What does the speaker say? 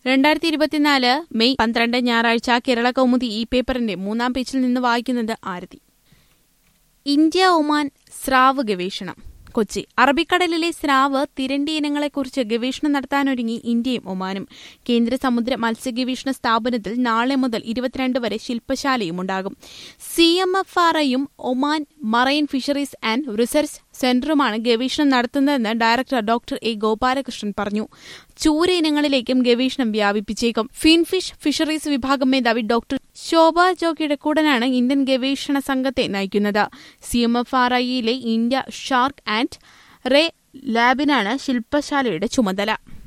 രണ്ടായിരത്തി ഇരുപത്തിനാല് മെയ് പന്ത്രണ്ട് ഞായറാഴ്ച കേരള കൗമുദി ഈ പേപ്പറിന്റെ മൂന്നാം പേജിൽ നിന്ന് വായിക്കുന്നത് ആരതി ഇന്ത്യ ഒമാൻ സ്രാവ് ഗവേഷണം കൊച്ചി അറബിക്കടലിലെ സ്രാവ് തിരണ്ടി ഇനങ്ങളെക്കുറിച്ച് ഗവേഷണം നടത്താനൊരുങ്ങി ഇന്ത്യയും ഒമാനും കേന്ദ്ര സമുദ്ര മത്സ്യഗവേഷണ സ്ഥാപനത്തിൽ നാളെ മുതൽ ഇരുപത്തിരണ്ട് വരെ ശില്പശാലയും ഉണ്ടാകും സി എം എഫ് ആർ ഐയും Oman marine fisheries and research സെന്ററുമാണ് ഗവേഷണം നടത്തുന്നതെന്ന് ഡയറക്ടർ ഡോക്ടർ എ ഗോപാലകൃഷ്ണൻ പറഞ്ഞു ചൂര ഇനങ്ങളിലേക്കും ഗവേഷണം വ്യാപിപ്പിച്ചേക്കും ഫിൻഫിഷ് ഫിഷറീസ് വിഭാഗം മേധാവി ഡോക്ടർ ശോഭ ജോ കിഴക്കൂടനാണ് ഇന്ത്യൻ ഗവേഷണ സംഘത്തെ നയിക്കുന്നത് സി എം എഫ് ആർ ഐയിലെ ഇന്ത്യ ഷാർക്ക് ആൻഡ് റേ ലാബിനാണ് ശില്പശാലയുടെ ചുമതല